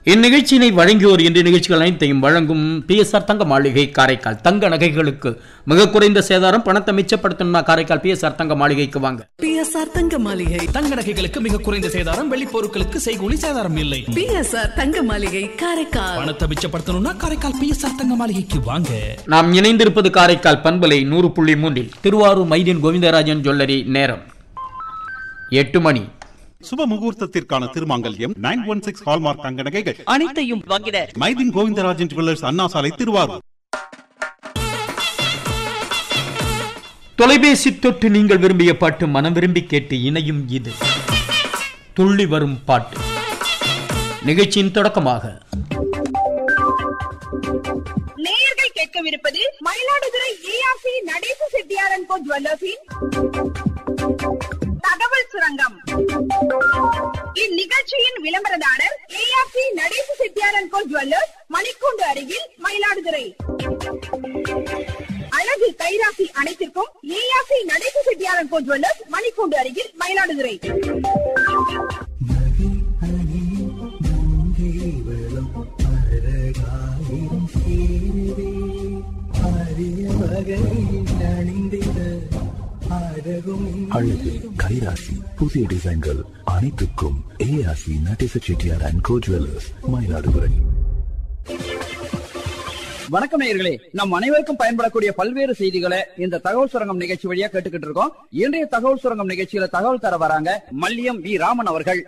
இந்நிகழ்ச்சியினை வழங்கியோர் இன்றைய நிகழ்ச்சிகள் அனைத்தையும் வழங்கும் பிஎஸ்ஆர் தங்க மாளிகை காரைக்கால் தங்க நகைகளுக்கு மிக குறைந்த சேதாரம் பணத்தை மிச்சப்படுத்தணும்னா காரைக்கால் பிஎஸ்ஆர் தங்க மாளிகைக்கு வாங்க பிஎஸ்ஆர் தங்க மாளிகை தங்க நகைகளுக்கு மிக குறைந்த சேதாரம் வெள்ளி பொருட்களுக்கு செய்கூலி சேதாரம் இல்லை பிஎஸ்ஆர் தங்க மாளிகை காரைக்கால் பணத்தை மிச்சப்படுத்தணும்னா காரைக்கால் பிஎஸ்ஆர் தங்க மாளிகைக்கு வாங்க நாம் இணைந்திருப்பது காரைக்கால் பண்பலை நூறு புள்ளி மூன்றில் திருவாரூர் மைதீன் கோவிந்தராஜன் ஜுவல்லரி நேரம் எட்டு மணி சுப முகூர்த்தத்திற்கான திருமாங்கல்யம் நைன் ஒன் சிக்ஸ் ஹால்மார்க் தங்க நகைகள் அனைத்தையும் வாங்கிட மைதின் கோவிந்தராஜன் ஜுவல்லர்ஸ் அண்ணா சாலை திருவாரூர் தொலைபேசி தொட்டு நீங்கள் விரும்பிய பாட்டு மனம் விரும்பி கேட்டு இணையும் இது துள்ளி வரும் பாட்டு நிகழ்ச்சியின் தொடக்கமாக நேயர்கள் கேட்கவிருப்பது மயிலாடுதுறை ஏஆர்சி நடேச செட்டியாரன் கோ ஜுவல்லர்ஸின் தகவல் சுரங்கம் இந்நிகழ்ச்சியின் விளம்பரதாரர் ஏஆர்சி நடேச செட்டியாரன் கோ ஜுவல்லர்ஸ் மணிக்கூண்டு அருகில் மயிலாடுதுறை அழகு கைராசி அனைத்திற்கும் ஏஆர்சி நடேச செட்டியாரன் கோ ஜுவல்லர்ஸ் மணிக்கூண்டு அருகில் மயிலாடுதுறை அழகு கைராசி புதிய டிசைன்கள் அனைத்துக்கும் ARC Natesa Chettiar and co jewellers Mayiladuthurai வணக்கம் நேயர்களே நம் அனைவருக்கும் பயன்படக்கூடிய பல்வேறு செய்திகளை இந்த தகவல் சுரங்கம் நிகழ்ச்சி வழியா கேட்டுக்கிட்டு இருக்கோம் இன்றைய தகவல் சுரங்கம் நிகழ்ச்சியில தகவல் தர வராங்க மல்லியம் வி ராமன் அவர்கள்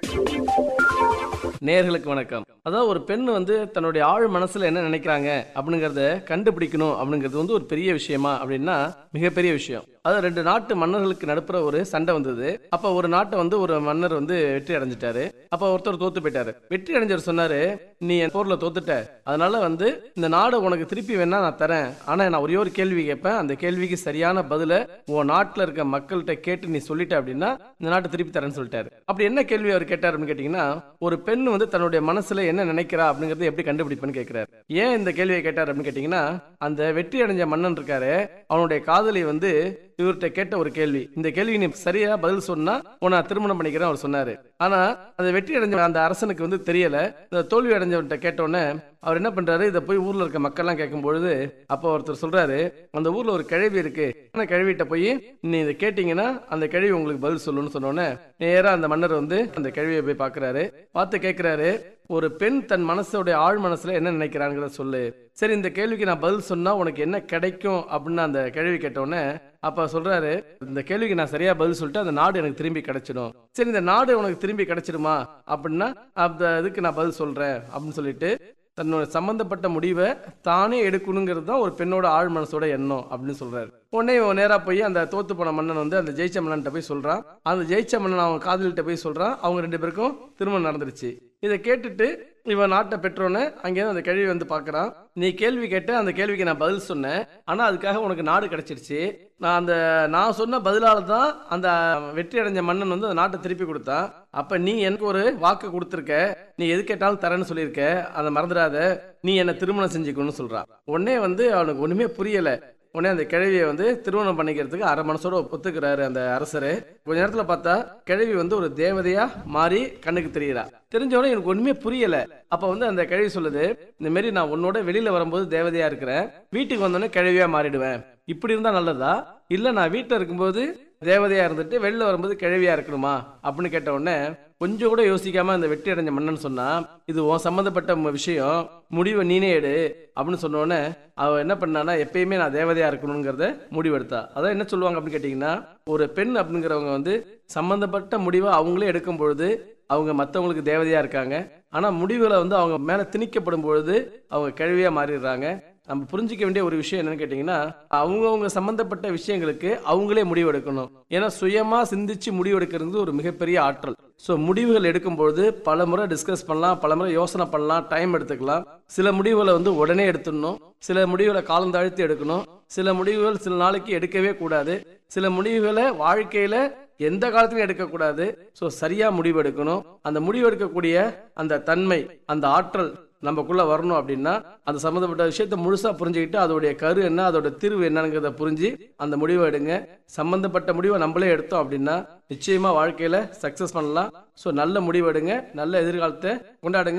நேர்களுக்கு வணக்கம் அதாவது ஒரு பெண் வந்து தன்னுடைய ஆழ் மனசுல என்ன நினைக்கிறாங்க அப்படிங்கறத கண்டுபிடிக்கணும் அப்படிங்கிறது வந்து ஒரு பெரிய விஷயமா அப்படின்னா மிகப்பெரிய விஷயம் அதாவது ரெண்டு நாட்டு மன்னர்களுக்கு நடுப்புற ஒரு சண்டை வந்தது அப்ப ஒரு நாட்டை வந்து ஒரு மன்னர் வந்து வெற்றி அடைஞ்சிட்டாரு அப்ப ஒருத்தர் தோத்து போயிட்டாரு வெற்றி அடைஞ்சவர் சொன்னாரு நீ என் போர்ல தோத்துட்ட அதனால வந்து இந்த நாடு உனக்கு திருப்பி வேணா நான் தரேன் ஆனா நான் ஒரே ஒரு கேள்வி கேட்பேன் அந்த கேள்விக்கு சரியான பதில உன் நாட்டுல இருக்க மக்கள்கிட்ட கேட்டு நீ சொல்லிட்ட அப்படின்னா இந்த நாட்டை திருப்பி தரேன்னு சொல்லிட்டாரு அப்படி என்ன கேள்வி அவர் கேட்டார் அப்படின்னு கேட்டீங்கன்னா ஒரு பெண் வந்து தன்னுடைய மனசுல என்ன நினைக்கிறா அப்படிங்கறத எப்படி கண்டுபிடிப்பேன்னு கேட்கிறாரு ஏன் இந்த கேள்வியை கேட்டார் அப்படின்னு கேட்டீங்கன்னா அந்த வெற்றி அடைஞ்ச மன்னன் இருக்காரு அவனுடைய காதலி வந்து இவர்கிட்ட கேட்ட ஒரு கேள்வி இந்த கேள்வி நீ சரியா பதில் சொன்னா உன்னை நான் திருமணம் பண்ணிக்கிறேன் அவர் சொன்னாரு ஆனா அந்த வெற்றி அடைஞ்ச அந்த அரசனுக்கு வந்து தெரியல இந்த தோல்வி அடைஞ்சவன்கிட்ட கேட்டோன்னே அவர் என்ன பண்றாரு இதை போய் ஊர்ல இருக்க மக்கள் எல்லாம் கேட்கும் பொழுது அப்போ ஒருத்தர் சொல்றாரு அந்த ஊர்ல ஒரு கிழவி இருக்கு அந்த கிழவிட்ட போய் நீ இதை கேட்டீங்கன்னா அந்த கிழவி உங்களுக்கு பதில் சொல்லுன்னு சொன்னோன்னே நேரா அந்த மன்னர் வந்து அந்த கிழவியை போய் பாக்குறாரு பார்த்து கேட்கிறாரு ஒரு பெண் தன் மனசோட ஆழ் மனசுல என்ன நினைக்கிறாங்கிறத சொல்லு சரி இந்த கேள்விக்கு நான் பதில் சொன்னா உனக்கு என்ன கிடைக்கும் அப்படின்னு அந்த கேள்வி கேட்டோன்னே அப்ப சொல்றாரு இந்த கேள்விக்கு நான் சரியா பதில் சொல்லிட்டு அந்த நாடு எனக்கு திரும்பி கிடைச்சிடும் சரி இந்த நாடு உனக்கு திரும்பி கிடைச்சிடுமா அப்படின்னா அந்த இதுக்கு நான் பதில் சொல்றேன் அப்படின்னு சொல்லிட்டு தன்னோட சம்பந்தப்பட்ட முடிவை தானே எடுக்கணுங்கிறது தான் ஒரு பெண்ணோட ஆழ் மனசோட எண்ணம் அப்படின்னு சொல்றாரு உடனே இவன் நேரா போய் அந்த தோத்து போன மன்னன் வந்து அந்த ஜெயிச்ச மன்னன்ட்ட போய் சொல்றான் அந்த ஜெயிச்ச மன்னன் அவன் காதலிட்ட போய் சொல்றான் அவங்க ரெண்டு பேருக்கும் திருமணம் நடந்துருச்சு இதை கேட்டுட்டு இவன் நாட்டை பெற்றோன்னு அங்கேருந்து அந்த கேள்வி வந்து பார்க்கறான் நீ கேள்வி கேட்ட அந்த கேள்விக்கு நான் பதில் சொன்னேன் ஆனா அதுக்காக உனக்கு நாடு கிடைச்சிருச்சு நான் அந்த நான் சொன்ன பதிலால தான் அந்த வெற்றி அடைஞ்ச மன்னன் வந்து அந்த நாட்டை திருப்பி கொடுத்தான் அப்ப நீ எனக்கு ஒரு வாக்கு கொடுத்துருக்க நீ எது கேட்டாலும் தரேன்னு சொல்லியிருக்க அதை மறந்துடாத நீ என்ன திருமணம் செஞ்சுக்கணும்னு சொல்றான் உடனே வந்து அவனுக்கு ஒண்ணுமே புரியல உடனே அந்த கிழவியை வந்து திருமணம் பண்ணிக்கிறதுக்கு அரை மனசோட ஒத்துக்கிறாரு அந்த அரசரு கொஞ்ச நேரத்துல பார்த்தா கிழவி வந்து ஒரு தேவதையா மாறி கண்ணுக்கு தெரியுறா தெரிஞ்சவொடனே எனக்கு ஒண்ணுமே புரியல அப்ப வந்து அந்த கிழவி சொல்லுது இந்த மாதிரி நான் உன்னோட வெளியில வரும்போது தேவதையா இருக்கிறேன் வீட்டுக்கு வந்தோடனே கிழவியா மாறிடுவேன் இப்படி இருந்தா நல்லதா இல்ல நான் வீட்டுல இருக்கும்போது தேவதையா இருந்துட்டு வெளில வரும்போது கிழவியா இருக்கணுமா அப்படின்னு கேட்ட உடனே கொஞ்சம் கூட யோசிக்காம அந்த வெற்றி அடைஞ்ச மன்னன் சொன்னா இது உன் சம்பந்தப்பட்ட ம- விஷயம் முடிவை நீனே எடு அப்படின்னு சொன்ன உடனே அவ என்ன பண்ணானா எப்பயுமே நான் தேவதையா இருக்கணுங்கிறத முடிவெடுத்தா அதான் என்ன சொல்லுவாங்க அப்படின்னு கேட்டீங்கன்னா ஒரு பெண் அப்படிங்கிறவங்க வந்து சம்பந்தப்பட்ட முடிவை அவங்களே எடுக்கும் பொழுது அவங்க மற்றவங்களுக்கு தேவதையா இருக்காங்க ஆனா முடிவுகளை வந்து அவங்க மேல திணிக்கப்படும் பொழுது அவங்க கிழவியா மாறிடுறாங்க நம்ம புரிஞ்சிக்க வேண்டிய ஒரு விஷயம் என்னன்னு கேட்டீங்கன்னா அவங்கவுங்க சம்பந்தப்பட்ட விஷயங்களுக்கு அவங்களே முடிவெடுக்கணும் ஏன்னா சுயமா சிந்திச்சு முடிவெடுக்கிறது ஒரு மிகப்பெரிய ஆற்றல் ஸோ முடிவுகள் எடுக்கும்பொழுது பல முறை டிஸ்கஸ் பண்ணலாம் பல முறை யோசனை பண்ணலாம் டைம் எடுத்துக்கலாம் சில முடிவுகளை வந்து உடனே எடுத்துடணும் சில முடிவுகளை காலம் தாழ்த்தி எடுக்கணும் சில முடிவுகள் சில நாளைக்கு எடுக்கவே கூடாது சில முடிவுகளை வாழ்க்கையில எந்த காலத்திலும் எடுக்கக்கூடாது ஸோ சரியா முடிவு எடுக்கணும் அந்த முடிவு எடுக்கக்கூடிய அந்த தன்மை அந்த ஆற்றல் நமக்குள்ள வரணும் அப்படின்னா அந்த சம்மந்தப்பட்ட விஷயத்த முழுசா புரிஞ்சுக்கிட்டு அதோடைய கரு என்ன அதோட தீர்வு என்னங்கிறத புரிஞ்சு அந்த முடிவை எடுங்க சம்பந்தப்பட்ட முடிவை நம்மளே எடுத்தோம் அப்படின்னா நிச்சயமா வாழ்க்கையில சக்சஸ் பண்ணலாம் ஸோ நல்ல முடிவு எடுங்க நல்ல எதிர்காலத்தை கொண்டாடுங்க